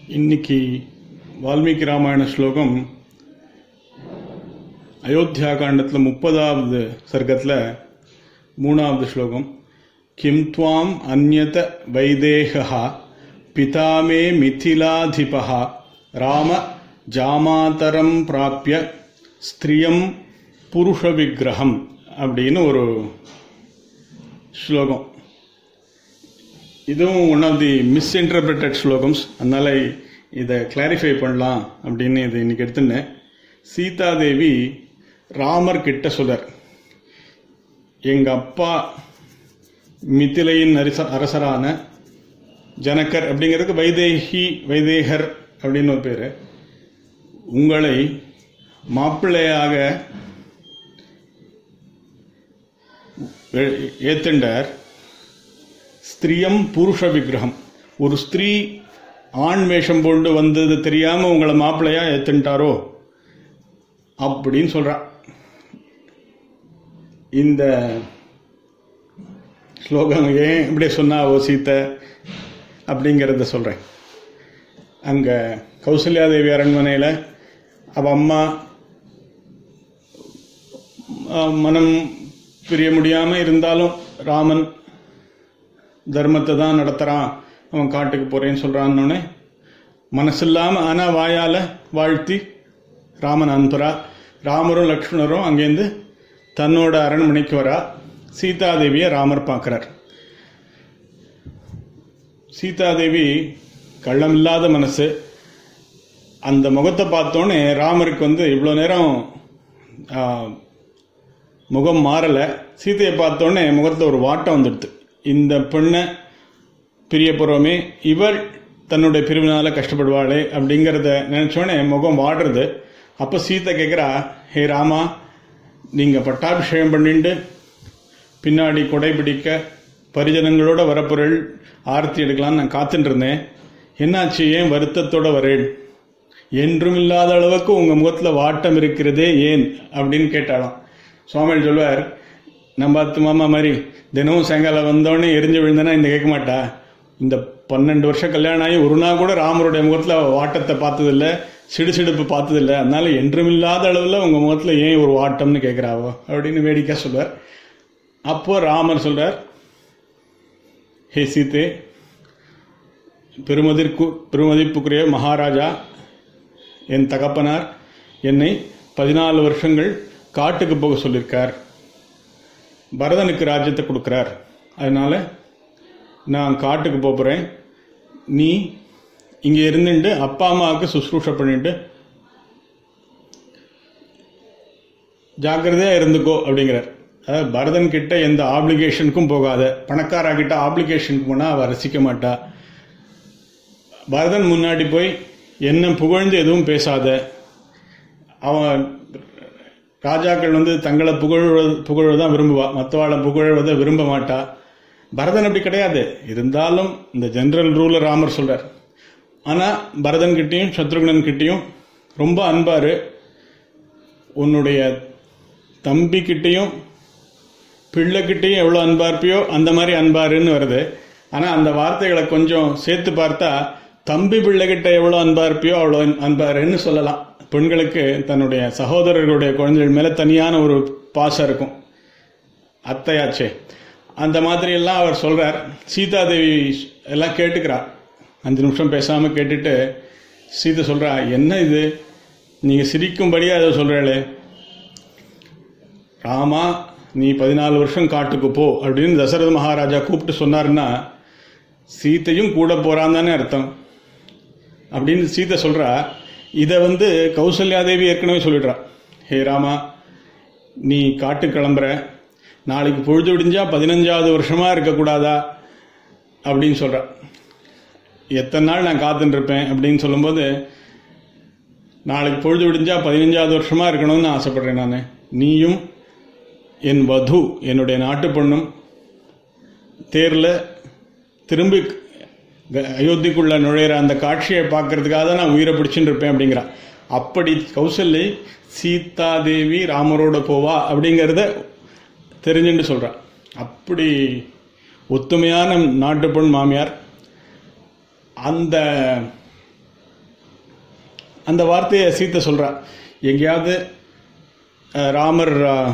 இன்னைக்கு வால்மீகி ராமாயண ஸ்லோகம் அயோத்தியா காண்டத்தில் முப்பதாவது சர்க்கத்தில் மூணாவது ஸ்லோகம் கிம் துவாம் அந்யத வைதேகா பிதாமே மிதிலாதிபா ராம ஜாமாதரம் பிராப்பிய ஸ்திரியம் புருஷ விக்கிரகம் அப்படின்னு ஒரு ஸ்லோகம் இதுவும் ஒன் ஆஃப் தி மிஸ்இன்டர்பிரட்டட் ஸ்லோகம்ஸ் அதனால் இதை கிளாரிஃபை பண்ணலாம் அப்படின்னு இது இன்னைக்கு எடுத்துனேன் சீதாதேவி ராமர் கிட்ட சொல்றார் எங்கள் அப்பா மித்திலையின் அரச அரசரான ஜனகர் அப்படிங்கிறதுக்கு வைதேகி வைதேகர் அப்படின்னு ஒரு பேர் உங்களை மாப்பிள்ளையாக ஏத்துண்டார் ஸ்திரியம் புருஷ விக்கிரகம் ஒரு ஸ்திரீ ஆண் வேஷம் போட்டு வந்தது தெரியாம உங்களை மாப்பிள்ளையா ஏத்துட்டாரோ அப்படின்னு சொல்றா இந்த ஸ்லோகம் ஏன் இப்படி சொன்னா ஓ சீத்தை அப்படிங்கிறத சொல்றேன் அங்க கௌசல்யாதேவி அரண்மனையில் அவ அம்மா மனம் பிரிய முடியாம இருந்தாலும் ராமன் தர்மத்தை தான் நடத்துகிறான் அவன் காட்டுக்கு போகிறேன்னு சொல்கிறான்னொன்னே மனசு இல்லாமல் ஆனால் வாயால் வாழ்த்தி ராமன் அனுப்புகிறா ராமரும் லக்ஷ்மணரும் அங்கேருந்து தன்னோட அரண்மனைக்கு வரா சீதாதேவியை ராமர் பார்க்குறார் சீதாதேவி கள்ளமில்லாத மனசு அந்த முகத்தை பார்த்தோன்னே ராமருக்கு வந்து இவ்வளோ நேரம் முகம் மாறலை சீதையை பார்த்தோன்னே முகத்தில் ஒரு வாட்டம் வந்துடுது இந்த பெண்ணை பிரிய போகிறோமே இவள் தன்னுடைய பிரிவினால கஷ்டப்படுவாளே அப்படிங்கிறத நினச்சோடனே முகம் வாடுறது அப்போ சீத்தை கேட்குறா ஹே ராமா நீங்கள் பட்டாபிஷேகம் பண்ணிட்டு பின்னாடி கொடை பிடிக்க பரிஜனங்களோட வரப்பொருள் ஆரத்தி எடுக்கலான்னு நான் காத்துட்டு இருந்தேன் என்னாச்சு ஏன் வருத்தத்தோட வரேன் என்றும் இல்லாத அளவுக்கு உங்கள் முகத்தில் வாட்டம் இருக்கிறதே ஏன் அப்படின்னு கேட்டாலாம் சுவாமிகள் சொல்வார் நம்ம அத்து மாமா மாதிரி தினமும் சாயங்காலம் வந்தோடனே எரிஞ்சு விழுந்தனா இந்த கேட்க மாட்டா இந்த பன்னெண்டு வருஷம் கல்யாணம் ஆகி ஒரு நாள் கூட ராமருடைய முகத்தில் வாட்டத்தை பார்த்ததில்ல சிடுசிடுப்பு பார்த்ததில்ல அதனால என்றுமில்லாத அளவில் உங்கள் முகத்தில் ஏன் ஒரு வாட்டம்னு கேட்குறாவோ அப்படின்னு வேடிக்கை சொல்வார் அப்போ ராமர் சொல்றார் ஹே சீத்தே பெருமதிற்கு பெருமதிப்புக்குரிய மகாராஜா என் தகப்பனார் என்னை பதினாலு வருஷங்கள் காட்டுக்கு போக சொல்லியிருக்கார் பரதனுக்கு ராஜ்யத்தை கொடுக்குறார் அதனால நான் காட்டுக்கு போகிறேன் நீ இங்கே இருந்துட்டு அப்பா அம்மாவுக்கு சுশ্ரூஷை பண்ணிட்டு ஜாக்கிரதையாக இருந்துக்கோ அப்படிங்கிறார் அதாவது பரதன் கிட்ட எந்த ஆப்ளிகேஷனுக்கும் போகாத பணக்காரா கிட்ட ஆப்ளிகேஷனுக்கு போனால் அவள் ரசிக்க மாட்டா பரதன் முன்னாடி போய் என்ன புகழ்ந்து எதுவும் பேசாத அவன் ராஜாக்கள் வந்து தங்களை புகழ்வது புகழ்வதான் விரும்புவா மற்றவாளை புகழ்வதை விரும்ப மாட்டா பரதன் அப்படி கிடையாது இருந்தாலும் இந்த ஜென்ரல் ரூலை ராமர் சொல்றார் ஆனால் பரதன் கிட்டேயும் சத்ருகுணன் கிட்டேயும் ரொம்ப அன்பாரு உன்னுடைய தம்பி கிட்டேயும் பிள்ளைக்கிட்டேயும் எவ்வளோ அன்பா இருப்பியோ அந்த மாதிரி அன்பாருன்னு வருது ஆனால் அந்த வார்த்தைகளை கொஞ்சம் சேர்த்து பார்த்தா தம்பி பிள்ளைகிட்ட எவ்வளோ அன்பா இருப்பியோ அவ்வளோ அன்பாருன்னு சொல்லலாம் பெண்களுக்கு தன்னுடைய சகோதரர்களுடைய குழந்தைகள் மேலே தனியான ஒரு பாசம் இருக்கும் அத்தையாச்சே அந்த மாதிரி எல்லாம் அவர் சொல்றார் சீதாதேவி எல்லாம் கேட்டுக்கிறா அஞ்சு நிமிஷம் பேசாமல் கேட்டுட்டு சீதை சொல்றா என்ன இது நீங்கள் சிரிக்கும்படியா அதை சொல்கிறாளே ராமா நீ பதினாலு வருஷம் காட்டுக்கு போ அப்படின்னு தசரத மகாராஜா கூப்பிட்டு சொன்னாருன்னா சீத்தையும் கூட போறான் தானே அர்த்தம் அப்படின்னு சீதை சொல்றா இதை வந்து கௌசல்யாதேவி ஏற்கனவே சொல்லிடுறா ஹே ராமா நீ காட்டு கிளம்புற நாளைக்கு பொழுது விடிஞ்சா பதினஞ்சாவது வருஷமா இருக்கக்கூடாதா அப்படின்னு சொல்றா எத்தனை நாள் நான் காத்துட்டு இருப்பேன் அப்படின்னு சொல்லும்போது நாளைக்கு பொழுது விடிஞ்சா பதினஞ்சாவது வருஷமா இருக்கணும்னு ஆசைப்படுறேன் நான் நீயும் என் வது என்னுடைய நாட்டு பொண்ணும் தேரில் திரும்பி அயோத்திக்குள்ள நுழையிற அந்த காட்சியை பார்க்கறதுக்காக தான் நான் உயிரை பிடிச்சுட்டு இருப்பேன் அப்படிங்கிறா அப்படி கௌசல்யை சீதாதேவி ராமரோட போவா அப்படிங்கிறத தெரிஞ்சுட்டு சொல்றா அப்படி ஒத்துமையான நாட்டுப்பெண் மாமியார் அந்த அந்த வார்த்தையை சீத்தை சொல்றா எங்கேயாவது அஹ், ராமர் அஹ்,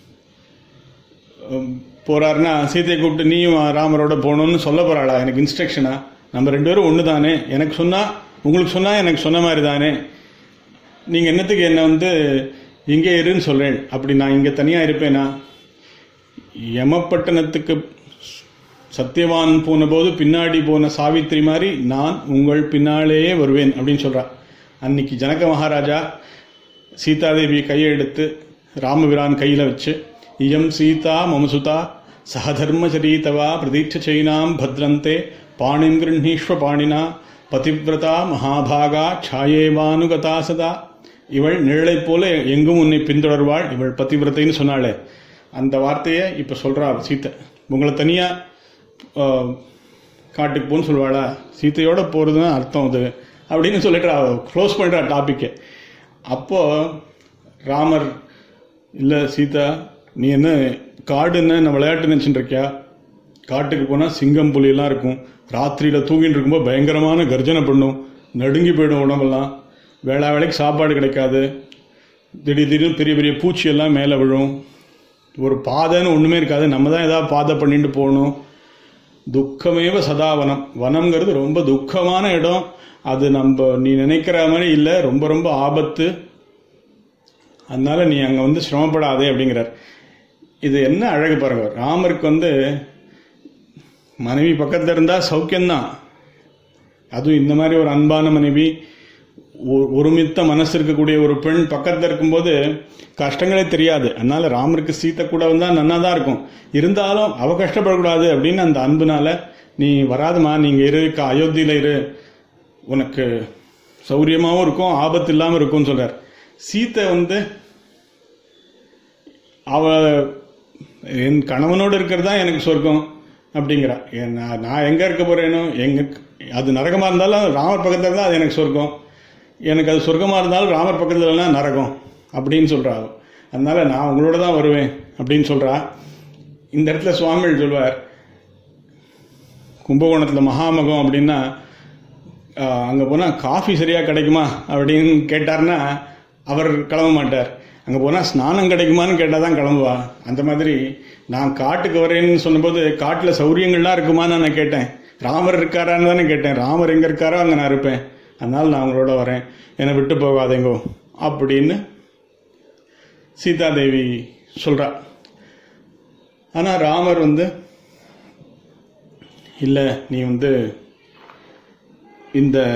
உம், போறாருன்னா சீதையை கூப்பிட்டு நீயும் ராமரோட போகணும்னு சொல்ல போறாளா எனக்கு இன்ஸ்ட்ரக்ஷனா நம்ம ரெண்டு பேரும் ஒன்று தானே எனக்கு சொன்னா உங்களுக்கு சொன்னா எனக்கு சொன்ன மாதிரி தானே நீங்க என்னத்துக்கு என்ன வந்து இங்கே இருன்னு சொல்றேன் அப்படி நான் இங்க தனியா இருப்பேனா யமப்பட்டணத்துக்கு சத்தியவான் போன போது பின்னாடி போன சாவித்திரி மாதிரி நான் உங்கள் பின்னாலேயே வருவேன் அப்படின்னு சொல்றா அன்னைக்கு ஜனக மகாராஜா சீதாதேவி கையை எடுத்து ராமபிரான் கையில் வச்சு இயம் சீதா மமசுதா சகதர்மச்சரீதவா பிரதீட்ச சைனாம் பத்ரந்தே பாணிம் கிருண்ணீஸ்வ பாணினா பதிவிரதா மகாபாகா சாயேவானுகதா சதா இவள் நிழலைப் போல எங்கும் உன்னை பின்தொடர்வாள் இவள் பதிவிரதைன்னு சொன்னாளே அந்த வார்த்தையை இப்போ சொல்றா சீத்தை உங்களை தனியா ஆஹ், காட்டுக்கு போன்னு சொல்லுவாளா சீத்தையோட போகிறது தான் அர்த்தம் அது அப்படின்னு சொல்லிட்டு க்ளோஸ் பண்ணுறா டாப்பிக்கை அப்போ ராமர் இல்லை சீதா நீ என்ன காடு என்ன நான் விளையாட்டு நினச்சிட்டு இருக்கியா காட்டுக்கு போனால் சிங்கம் புலியெல்லாம் இருக்கும் ராத்திரியில் தூங்கிட்டு இருக்கும்போது பயங்கரமான கர்ஜனை பண்ணும் நடுங்கி போயிடும் உடம்பெல்லாம் வேளா வேலைக்கு சாப்பாடு கிடைக்காது திடீர் திடீர்னு பெரிய பெரிய பூச்சி எல்லாம் மேலே விழும் ஒரு பாதைன்னு ஒன்றுமே இருக்காது நம்ம தான் ஏதாவது பாதை பண்ணிட்டு போகணும் துக்கமேவ சதா வனம் வனம்ங்கிறது ரொம்ப துக்கமான இடம் அது நம்ம நீ நினைக்கிற மாதிரி இல்லை ரொம்ப ரொம்ப ஆபத்து அதனால நீ அங்கே வந்து சிரமப்படாதே அப்படிங்கிறார் இது என்ன அழகு பாருங்க ராமருக்கு வந்து மனைவி பக்கத்தில் இருந்தால் சௌக்கியம்தான் அதுவும் இந்த மாதிரி ஒரு அன்பான மனைவி ஒ- ஒருமித்த மனசு இருக்கக்கூடிய ஒரு பெண் பக்கத்தில் இருக்கும்போது கஷ்டங்களே தெரியாது அதனால ராமருக்கு சீத்தை கூட வந்தா நன்னா தான் இருக்கும் இருந்தாலும் அவ கஷ்டப்படக்கூடாது அப்படின்னு அந்த அன்புனால நீ வராதமா நீங்க இரு க- அயோத்தியில இரு உனக்கு சௌரியமாவும் இருக்கும் ஆபத்து இல்லாம இருக்கும்னு சொல்றார் சீத்தை வந்து அவ என் கணவனோடு இருக்கிறது தான் எனக்கு சொர்க்கம் அப்படிங்கிறா என் நான் நான் எங்கே இருக்க போறேனோ எங்க அது நரகமாக இருந்தாலும் ராமர் பக்கத்தில் இருந்தால் அது எனக்கு சொர்க்கம் எனக்கு அது சொர்க்கமாக இருந்தாலும் ராமர் பக்கத்தில் இல்லைன்னா நரகம் அப்படின்னு சொல்றா அவ. அதனால நான் உங்களோட தான் வருவேன் அப்படின்னு சொல்றா இந்த இடத்துல சுவாமிகள் சொல்வார் கும்பகோணத்தில் மகாமகம் அப்படின்னா அங்கே போனால் காஃபி சரியாக கிடைக்குமா அப்படின்னு கேட்டார்னா அவர் கிளம்ப மாட்டார் அங்கே போனால் ஸ்நானம் கிடைக்குமான்னு கேட்டால் தான் கிளம்புவா அந்த மாதிரி நான் காட்டுக்கு வரேன்னு சொன்னபோது காட்டில் சௌரியங்கள்லாம் இருக்குமான்னு நான் கேட்டேன் ராமர் இருக்காரான்னு தானே கேட்டேன் ராமர் எங்கே இருக்காரோ அங்கே நான் இருப்பேன் அதனால் நான் உங்களோட வரேன் என்னை விட்டு போகாதேங்கோ அப்படின்னு சீதாதேவி சொல்கிறா ஆனால் ராமர் வந்து இல்லை நீ வந்து இந்த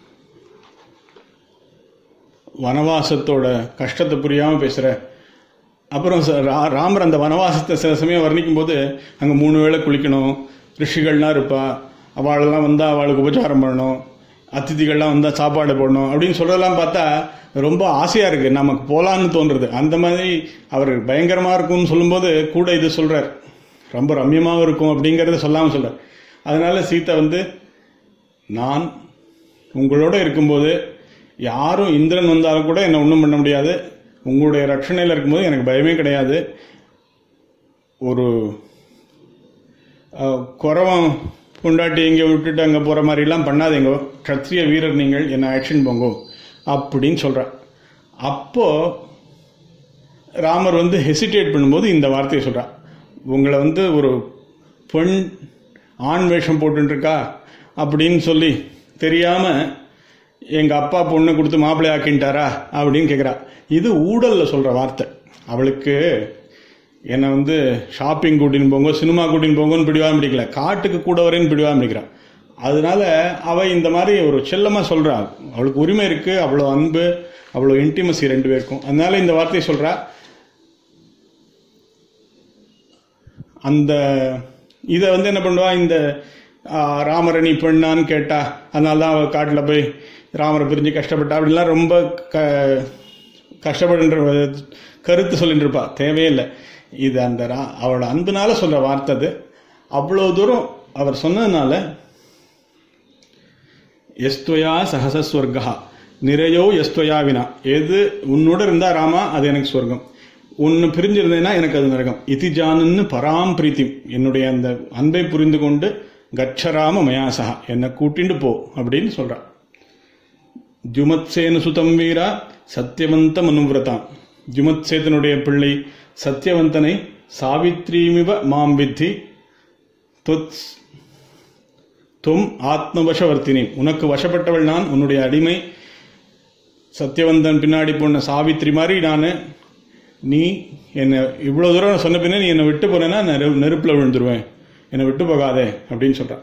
வனவாசத்தோட கஷ்டத்தை புரியாமல் பேசுகிற அப்புறம் ச- ரா- ராமர் அந்த வனவாசத்தை சில சமயம் வர்ணிக்கும் போது அங்கே மூணு வேளை குளிக்கணும் ரிஷிகள்லாம் இருப்பா அவளெல்லாம் வந்தால் அவளுக்கு உபச்சாரம் பண்ணணும் அதிதிகள்லாம் வந்தால் சாப்பாடு போடணும் அப்படின்னு சொல்கிறதெல்லாம் பார்த்தா ரொம்ப ஆசையாக இருக்குது நமக்கு போகலான்னு தோன்றுறது அந்த மாதிரி அவர் பயங்கரமாக இருக்கும்னு சொல்லும்போது கூட இது சொல்கிறார் ரொம்ப ரம்யமாகவும் இருக்கும் அப்படிங்கிறத சொல்லாமல் சொல்கிறார் அதனால சீதை வந்து நான் உங்களோட இருக்கும்போது யாரும் இந்திரன் வந்தாலும் கூட என்னை ஒன்றும் பண்ண முடியாது உங்களுடைய ரட்சணையில் இருக்கும்போது எனக்கு பயமே கிடையாது ஒரு அஹ், குறவன் பொண்டாட்டி இங்கே விட்டுட்டு அங்கே போகிற மாதிரிலாம் பண்ணாதீங்க க்ஷத்ரிய வீரர் நீங்கள் என்னை ஆக்ஷன் போங்கோ அப்படின்னு சொல்கிறான் அப்போது ராமர் வந்து ஹெசிடேட் பண்ணும்போது இந்த வார்த்தையை சொல்கிறான் உங்களை வந்து ஒரு பெண் ஆண் வேஷம் போட்டுருக்கா அப்படின்னு சொல்லி தெரியாமல் எங்கள் அப்பா பொண்ணு கொடுத்து மாப்பிள்ளை ஆக்கின்ட்டாரா அப்படின்னு கேட்குறா இது ஊழலில் சொல்கிற வார்த்தை அவளுக்கு என்னை வந்து ஷாப்பிங் கூட்டின்னு போங்க சினிமா கூட்டின்னு போங்கன்னு பிடிவாம பிடிக்கல காட்டுக்கு கூட வரேன்னு பிடிவாம பிடிக்கிறான் அதனால அவ இந்த மாதிரி ஒரு செல்லமாக சொல்றா அவளுக்கு உரிமை இருக்கு அவ்வளோ அன்பு அவ்வளோ இன்டிமசி ரெண்டு பேருக்கும் அதனால இந்த வார்த்தையை சொல்றா அந்த இதை வந்து என்ன பண்ணுவா இந்த ஆ, ராமரை நீ பெண்ணான்னு கேட்டா அதனால தான் அவள் காட்டில் போய் ராமரை பிரிஞ்சு கஷ்டப்பட்டா அப்படிலாம் ரொம்ப க கஷ்டப்படுன்ற கருத்து சொல்லிட்டு இருப்பா தேவையில்லை இது அந்த ரா அவளோட அன்புனால சொல்ற வார்த்தை அது அவ்வளோ தூரம் அவர் சொன்னதுனால எஸ்துவயா சகச ஸ்வர்கா நிறையோ எஸ்துவயா வினா எது உன்னோட இருந்தா ராமா அது எனக்கு சொர்க்கம் ஒன்று பிரிஞ்சிருந்தேன்னா எனக்கு அது நரகம் இதி ஜானுன்னு பராம் பிரீத்தி என்னுடைய அந்த அன்பை புரிந்து கொண்டு கச்சராம மயாசகா என்னை கூட்டிண்டு போ அப்படின்னு சொல்றா ஜுமத்சேனு சுதம் வீரா சத்தியவந்த மனுவிரதாம் ஜுமத்சேதனுடைய பிள்ளை சத்தியவந்தனை சாவித்ரீமிவ மாம் வித்தி துத் தும் ஆத்மவசவர்த்தினி உனக்கு வசப்பட்டவள் நான் உன்னுடைய அடிமை சத்தியவந்தன் பின்னாடி போன சாவித்ரி மாதிரி நான் நீ என்னை இவ்வளோ தூரம் சொன்ன பின்ன நீ என்னை விட்டு போனேன்னா நெரு நெருப்பில் விழுந்துருவேன் என்னை விட்டு போகாதே அப்படின்னு சொல்கிறான்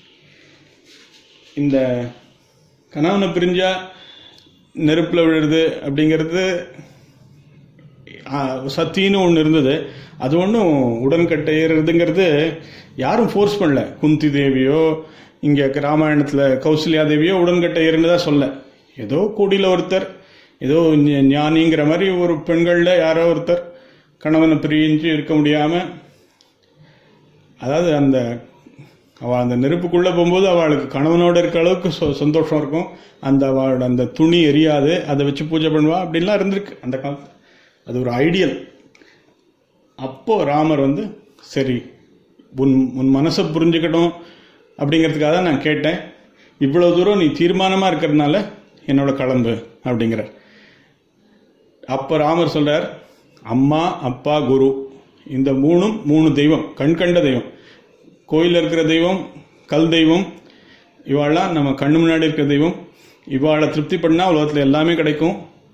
இந்த கணவனை பிரிஞ்சா நெருப்பில் விழுறது அப்படிங்கிறது ஆ, சத்தின்னு ஒன்று இருந்தது அது ஒன்றும் உடன்கட்டை ஏறுறதுங்கிறது யாரும் ஃபோர்ஸ் பண்ணல குந்தி தேவியோ இங்கே ராமாயணத்தில் கௌசல்யா தேவியோ உடன்கட்டை ஏறுனதா சொல்ல ஏதோ கூடியில் ஒருத்தர் ஏதோ ஞ- ஞானிங்கிற மாதிரி ஒரு பெண்களில் யாரோ ஒருத்தர் கணவனை பிரிஞ்சு இருக்க முடியாமல் அதாவது அந்த அவள் அந்த நெருப்புக்குள்ளே போகும்போது அவளுக்கு கணவனோட இருக்க அளவுக்கு சொ- சந்தோஷம் இருக்கும் அந்த அவளோட அந்த துணி எரியாது அதை வச்சு பூஜை பண்ணுவா அப்படின்லாம் இருந்திருக்கு அந்த காலத்தில் அது ஒரு ஐடியல் அப்போ ராமர் வந்து சரி உன் உன் மனசை புரிஞ்சுக்கட்டும் அப்படிங்கிறதுக்காக தான் நான் கேட்டேன் இவ்வளோ தூரம் நீ தீர்மானமாக இருக்கிறதுனால என்னோட கிளம்பு அப்படிங்கிறார் அப்போ ராமர் சொல்றார் அம்மா அப்பா குரு இந்த மூணும் மூணு தெய்வம் கண்கண்ட தெய்வம் கோயிலில் இருக்கிற தெய்வம் கல் தெய்வம் இவாளெல்லாம் நம்ம கண்ணு முன்னாடி இருக்கிற தெய்வம் இவாளை திருப்தி பண்ணா உலகத்தில் எல்லாமே கிடைக்கும்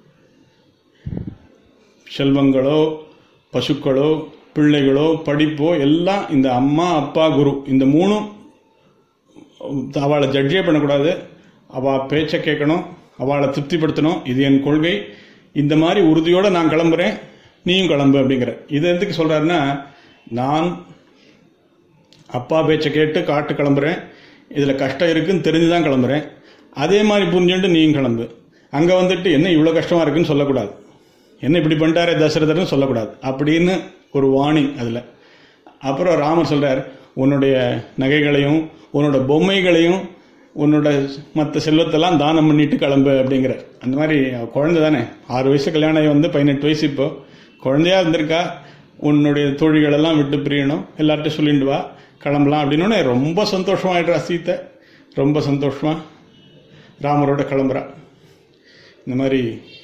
செல்வங்களோ பசுக்களோ பிள்ளைகளோ படிப்போ எல்லாம் இந்த அம்மா அப்பா குரு இந்த மூணும் அவளை ஜட்ஜே பண்ணக்கூடாது அவள் பேச்சை கேட்கணும் அவளை திருப்திப்படுத்தணும் இது என் கொள்கை இந்த மாதிரி உறுதியோடு நான் கிளம்புறேன் நீயும் கிளம்பு அப்படிங்கிற இது எதுக்கு சொல்கிறாருன்னா நான் அப்பா பேச்சை கேட்டு காட்டு கிளம்புறேன் இதில் கஷ்டம் இருக்குன்னு தெரிஞ்சு தான் கிளம்புறேன் அதே மாதிரி புரிஞ்சுட்டு நீயும் கிளம்பு அங்கே வந்துட்டு என்ன இவ்வளோ கஷ்டமாக இருக்குன்னு சொல்லக்கூடாது என்ன இப்படி பண்ணிட்டாரே தசரதர்னு சொல்லக்கூடாது அப்படின்னு ஒரு வார்னிங் அதில் அப்புறம் ராமர் சொல்றார் உன்னுடைய நகைகளையும் உன்னோட பொம்மைகளையும் உன்னோட மற்ற செல்வத்தெல்லாம் தானம் பண்ணிட்டு கிளம்பு அப்படிங்கிறார் அந்த மாதிரி அவ குழந்தை தானே ஆறு வயசு கல்யாணம் ஆகி வந்து பதினெட்டு வயசு இப்போ குழந்தையா இருந்திருக்கா உன்னுடைய தோழிகளெல்லாம் விட்டு பிரியணும் எல்லார்ட்டையும் சொல்லிட்டு வா கிளம்பலாம் அப்படின்னு ரொம்ப சந்தோஷமாயிடுறா சீத்தை ரொம்ப சந்தோஷமா ராமரோட கிளம்புறா இந்த மாதிரி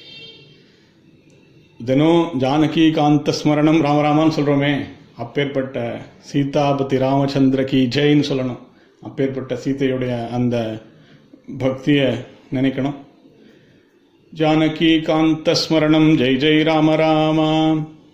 தினம் ஜானகி காந்த ஸ்மரணம் ராமராமான்னு சொல்கிறோமே அப்பேற்பட்ட சீதாபதி ராமச்சந்திர கி ஜெயின்னு சொல்லணும் அப்பேற்பட்ட சீதையுடைய அந்த பக்தியை நினைக்கணும் ஜானகி காந்த ஸ்மரணம் ஜெய் ஜெய் ராம ராமா